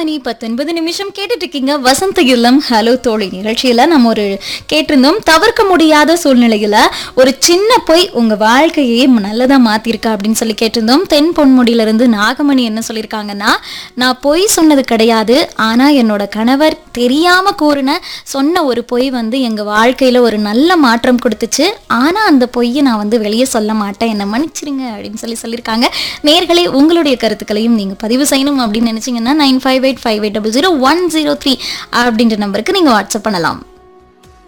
மணி பத்தொன்பது நிமிஷம் கேட்டுட்டு இருக்கீங்க வசந்த இல்லம் ஹலோ தோழி நிகழ்ச்சியில நம்ம ஒரு கேட்டிருந்தோம் தவிர்க்க முடியாத சூழ்நிலையில ஒரு சின்ன பொய் உங்க வாழ்க்கையே நல்லதா மாத்திருக்கா அப்படின்னு சொல்லி கேட்டிருந்தோம் தென் பொன்முடியில இருந்து நாகமணி என்ன சொல்லியிருக்காங்கன்னா நான் பொய் சொன்னது கிடையாது ஆனா என்னோட கணவர் தெரியாம கூறின சொன்ன ஒரு பொய் வந்து எங்க வாழ்க்கையில ஒரு நல்ல மாற்றம் கொடுத்துச்சு ஆனா அந்த பொய்யை நான் வந்து வெளியே சொல்ல மாட்டேன் என்ன மன்னிச்சிருங்க அப்படின்னு சொல்லி சொல்லியிருக்காங்க நேர்களே உங்களுடைய கருத்துக்களையும் நீங்க பதிவு செய்யணும் அப்படின்னு நினைச்சீங்கன்னா nine five eight five eight double zero one zero three அப்படின்ற நம்பருக்கு நீங்க வாட்ஸ்அப் பண்ணலாம்